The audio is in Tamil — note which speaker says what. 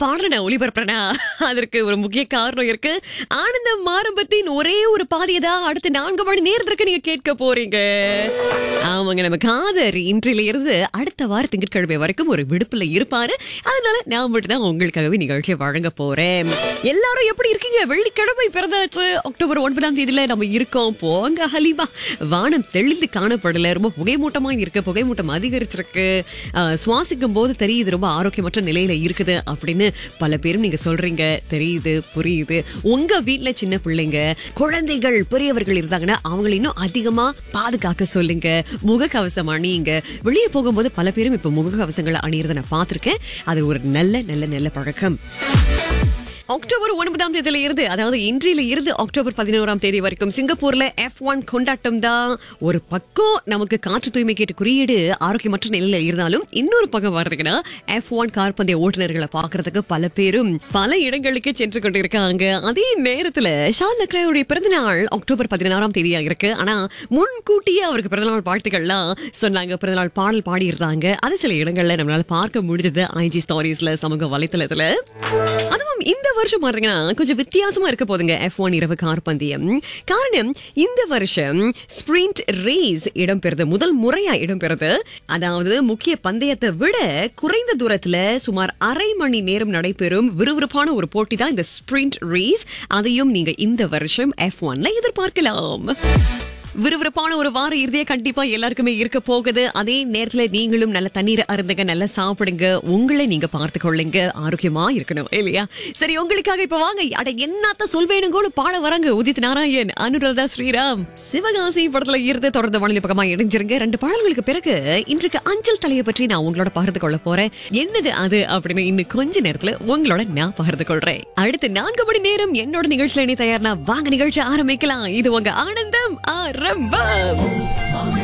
Speaker 1: பாடல நான் ஒளிபரப்புறேனா அதற்கு ஒரு முக்கிய காரணம் இருக்கு ஆனந்தம் ஆரம்பத்தின் ஒரே ஒரு பாதியை தான் அடுத்த நான்கு மணி நேரத்திற்கு நீங்க கேட்க போறீங்க ஆமாங்க நம்ம காதர் இன்றில இருந்து அடுத்த வார திங்கட்கிழமை வரைக்கும் ஒரு விடுப்புல இருப்பாரு அதனால நான் மட்டும் தான் உங்களுக்காகவே நிகழ்ச்சியை வழங்க போறேன் எல்லாரும் எப்படி இருக்கீங்க வெள்ளிக்கிழமை பிறந்தாச்சு அக்டோபர் ஒன்பதாம் தேதியில நம்ம இருக்கோம் போங்க ஹலிவா வானம் தெளிந்து காணப்படல ரொம்ப புகைமூட்டமா இருக்கு புகைமூட்டம் அதிகரிச்சிருக்கு ஆஹ், சுவாசிக்கும் போது தெரியுது ரொம்ப ஆரோக்கியமற்ற நிலையில இருக்குது அப்படின்னு பல பேரும் நீங்க சொல்றீங்க தெரியுது புரியுது உங்க வீட்ல சின்ன பிள்ளைங்க குழந்தைகள் பெரியவர்கள் இருந்தாங்கன்னா அவங்களை இன்னும் அதிகமா பாதுகாக்க சொல்லுங்க முகக்கவசம் அணியுங்க வெளியே போகும்போது பல பேரும் இப்ப முகக்கவசங்களை அணியறத நான் பார்த்திருக்கேன் அது ஒரு நல்ல நல்ல நல்ல பழக்கம் அக்டோபர் ஒன்பதாம் தேதியில இருந்து அதாவது இன்றில இருந்து அக்டோபர் பதினோராம் தேதி வரைக்கும் சிங்கப்பூர்ல எஃப் ஒன் கொண்டாட்டம் தான் ஒரு பக்கம் நமக்கு காற்று தூய்மை கேட்டு குறியீடு ஆரோக்கியமற்ற நிலையில இருந்தாலும் இன்னொரு பக்கம் வர்றதுக்குன்னா எஃப் ஒன் கார் பந்தய ஓட்டுநர்களை பாக்குறதுக்கு பல பேரும் பல இடங்களுக்கு சென்று கொண்டிருக்காங்க அதே நேரத்துல ஷால் லக்ராவுடைய பிறந்தநாள் அக்டோபர் பதினாறாம் தேதியா இருக்கு ஆனா முன்கூட்டியே அவருக்கு பிறந்தநாள் வாழ்த்துக்கள்லாம் சொன்னாங்க பிறந்தநாள் பாடல் பாடி இருந்தாங்க அது சில இடங்கள்ல நம்மளால பார்க்க முடிஞ்சது ஐஜி ஸ்டோரிஸ்ல சமூக வலைத்தளத்துல அதுவும் இந்த வருஷம் பாத்தீங்கன்னா கொஞ்சம் வித்தியாசமா இருக்க போதுங்க எஃப் ஒன் இரவு கார் பந்தயம் காரணம் இந்த வருஷம் ஸ்பிரிண்ட் ரேஸ் இடம்பெறுது முதல் முறையா இடம்பெறுது அதாவது முக்கிய பந்தயத்தை விட குறைந்த தூரத்துல சுமார் அரை மணி நேரம் நடைபெறும் விறுவிறுப்பான ஒரு போட்டி தான் இந்த ஸ்பிரிண்ட் ரேஸ் அதையும் நீங்க இந்த வருஷம் எஃப் ஒன்ல எதிர்பார்க்கலாம் விறுவிறுப்பான ஒரு வார இறுதியை கண்டிப்பா எல்லாருக்குமே இருக்க போகுது அதே நேரத்துல நீங்களும் நல்ல தண்ணீர் அருந்துங்க நல்லா சாப்பிடுங்க உங்களை நீங்க பார்த்து கொள்ளுங்க ஆரோக்கியமா இருக்கணும் இல்லையா சரி உங்களுக்காக இப்ப வாங்க அட என்னத்த சொல்வேணுங்கன்னு பாட வராங்க உதித் நாராயண் அனுராதா ஸ்ரீராம் சிவகாசி படத்துல இருந்து தொடர்ந்து வானிலை பக்கமா இணைஞ்சிருங்க ரெண்டு பாடல்களுக்கு பிறகு இன்றைக்கு அஞ்சல் தலையை பற்றி நான் உங்களோட பகிர்ந்து கொள்ள போறேன் என்னது அது அப்படின்னு இன்னும் கொஞ்ச நேரத்துல உங்களோட நான் பகிர்ந்து கொள்றேன் அடுத்த நான்கு மணி நேரம் என்னோட நிகழ்ச்சியில இனி தயார்னா வாங்க நிகழ்ச்சி ஆரம்பிக்கலாம் இது உங்க ஆனந்தம் ஆரம்பம்